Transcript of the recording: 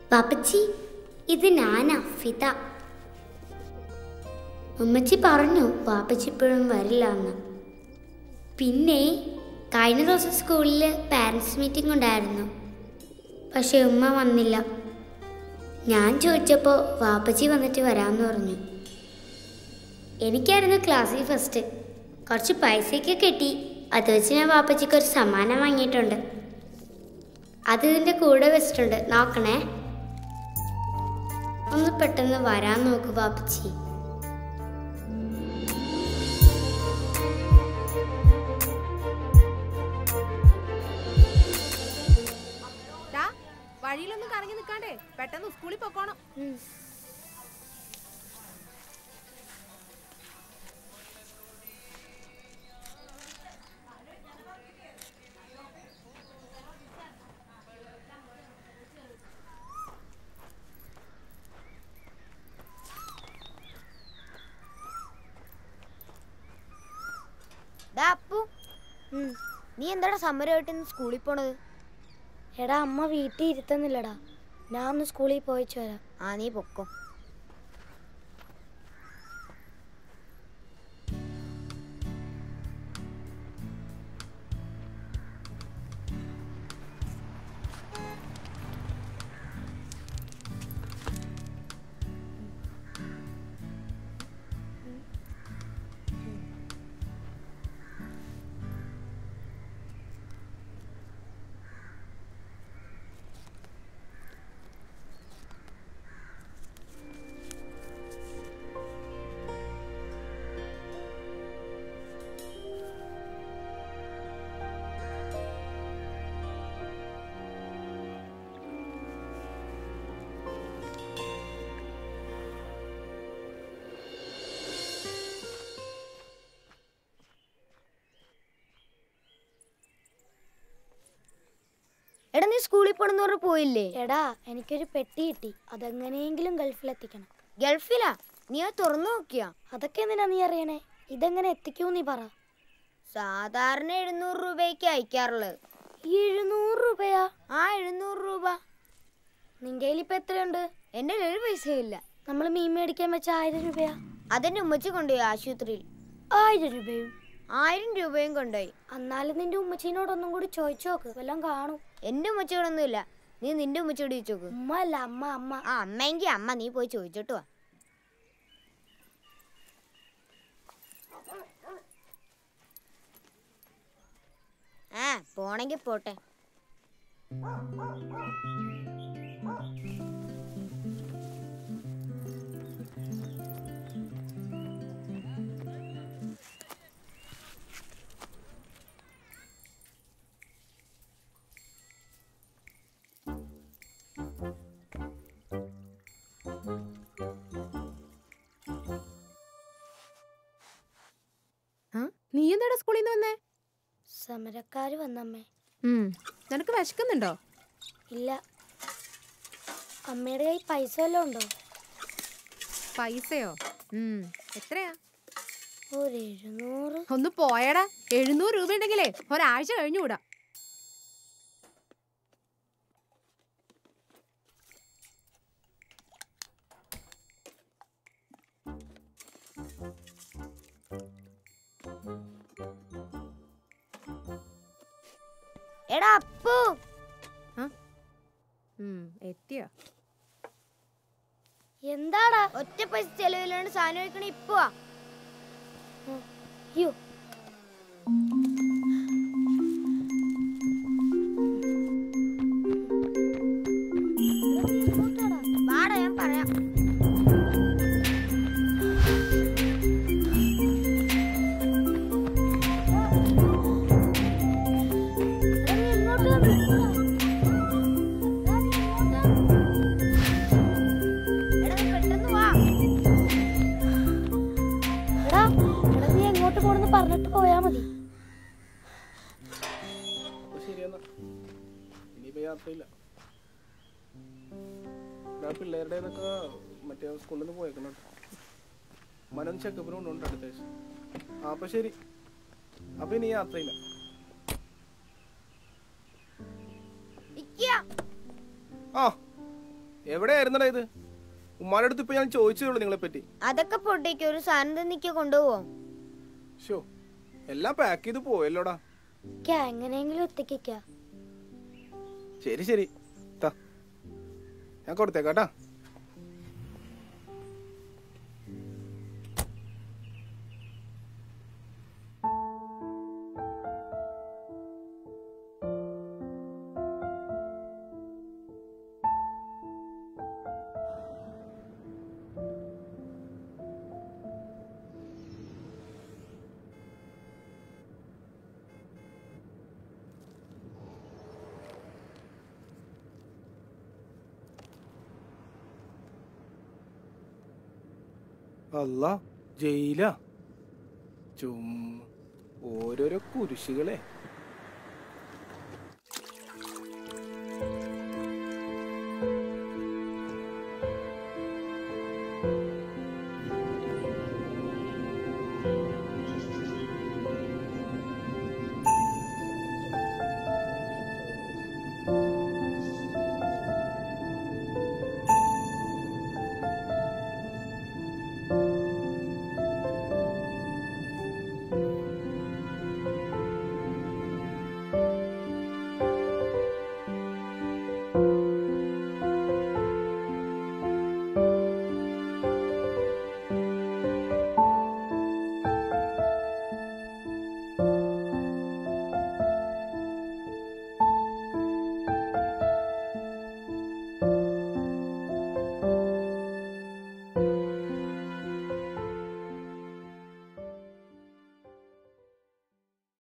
പാപ്പച്ചി ഇത് ഞാനാ ഫിത ഉമ്മച്ചി പറഞ്ഞു പാപ്പച്ചി ഇപ്പോഴും വരില്ല എന്ന് പിന്നെ കഴിഞ്ഞ ദിവസം സ്കൂളിൽ പാരൻസ് മീറ്റിംഗ് ഉണ്ടായിരുന്നു പക്ഷെ ഉമ്മ വന്നില്ല ഞാൻ ചോദിച്ചപ്പോൾ വാപ്പച്ചി വന്നിട്ട് വരാമെന്ന് പറഞ്ഞു എനിക്കായിരുന്നു ക്ലാസ്സിൽ ഫസ്റ്റ് കുറച്ച് പൈസയൊക്കെ കിട്ടി അത് വെച്ച് ഞാൻ വാപ്പച്ചിക്ക് ഒരു സമ്മാനം വാങ്ങിയിട്ടുണ്ട് അത് ഇതിൻ്റെ കൂടെ വെച്ചിട്ടുണ്ട് നോക്കണേ ഒന്ന് പെട്ടെന്ന് വരാൻ നോക്ക് വാപ്പച്ചി ദാ, വഴിയിലൊന്നും കറങ്ങി നിൽക്കാണ്ടേ പെട്ടെന്ന് സ്കൂളിൽ പൊക്കോണം ഡാ അപ്പു നീ എന്താടാ സമരമായിട്ട് ഇന്ന് സ്കൂളിൽ പോണത് എടാ അമ്മ വീട്ടിൽ ഇരുത്തുന്നില്ലടാ ഞാൻ ഒന്ന് സ്കൂളിൽ പോയിച്ചു വരാം ആ നീ പൊക്കോ എടാ നീ സ്കൂളിൽ പോണെന്ന് പറഞ്ഞ് പോയില്ലേ എടാ എനിക്കൊരു പെട്ടി കിട്ടി അതെങ്ങനെയെങ്കിലും ഗൾഫിലെത്തിക്കണം ഗൾഫിലാ നീ അത് തുറന്നു നോക്കിയാ അതൊക്കെ എന്തിനാ നീ അറിയണേ ഇതെങ്ങനെ എത്തിക്കൂ നീ പറ സാധാരണ എഴുന്നൂറ് രൂപയ്ക്ക് അയക്കാറുള്ളത് എഴുന്നൂറ് രൂപയാ ആ എഴുന്നൂറ് രൂപ നിന്റെ കയ്യിൽ ഇപ്പൊ എത്രയുണ്ട് എൻ്റെ കയ്യിൽ ഒരു പൈസയില്ല നമ്മൾ മീൻ മേടിക്കാൻ വെച്ച ആയിരം രൂപയാ അതെന്നെ ഉമ്മച്ചി കൊണ്ടുപോയി ആശുപത്രിയിൽ ആയിരം രൂപയും ആയിരം രൂപയും കൊണ്ടുപോയി എന്നാലും നിന്റെ ഉമ്മച്ചീനോട് ഒന്നും കൂടി ചോദിച്ചു നോക്ക് വല്ലതും കാണും എൻ്റെ ഉമ്മച്ചിയോടൊന്നുമില്ല നീ നിന്റെ ഉമ്മച്ചിയോട് ചോദിച്ചോക്ക് ഉമ്മ അല്ല അമ്മ അമ്മ ആ അമ്മയെങ്കിൽ അമ്മ നീ പോയി ചോദിച്ചിട്ട് വാ ആ പോണെങ്കി പോട്ടെ ആ നീ എന്താടാ സ്കൂളിൽ നിന്ന് വന്നേ സമരക്കാര് വന്നമ്മേ ഉം, നിനക്ക് വിശക്കുന്നുണ്ടോ ഇല്ല അമ്മയുടെ കയ്യിൽ പൈസ വല്ലതും ഉണ്ടോ പൈസയോ ഉം, എത്രയാ ഒരു എഴുന്നൂറ് ഒന്ന് പോയടാ എഴുന്നൂറ് രൂപ ഉണ്ടെങ്കിലേ ഒരാഴ്ച കഴിഞ്ഞുകൂടാ എടാ അപ്പു ഉം, എത്തിയോ എന്താടാ ഒറ്റ പൈസ ചെലവില്ലാണ്ട് സാധനം കഴിക്കണ ഇപ്പൊ വാ. അയ്യോ വാടാ ഞാൻ പറയാം എടാ നീ പെട്ടെന്ന് വാ എടാ എടാ നീ എങ്ങോട്ട് പോണെന്ന് പറഞ്ഞിട്ട് പോയാ മതി അപ്പൊ ശരിയെന്നാ ഇനിയിപ്പോ യാത്രയില്ല ഞാൻ പിള്ളേരുടെ നിന്നൊക്കെ മറ്റേ സ്കൂളിൽ നിന്ന് പോയേക്കണം മനം ചെക്കപ്പിനും ഉണ്ട് അടുത്ത ആഴ്ച ആ അപ്പൊ ശരി അപ്പൊ ഇനി യാത്രയില്ല ഇരിക്കാ. ആ എവിടെയായിരുന്നടാ ഇത് ഉമ്മാടെ അടുത്ത് ഇപ്പൊ ഞാൻ ചോദിച്ചതേ ഉള്ളൂ നിങ്ങളെ പറ്റി അതൊക്കെ പൊട്ടിക്ക് ഒരു സാധനം തന്നിക്ക് കൊണ്ടുപോവോ ഷോ എല്ലാം പാക്ക് ചെയ്ത് പോയല്ലോടാ ക്യാ എങ്ങനെയെങ്കിലും എത്തിക്കാ ശരി ശരി താ ഞാൻ കൊടുത്തേക്കാട്ടാ അല്ല ജയില ചും ഓരോരോ കുരിശുകളെ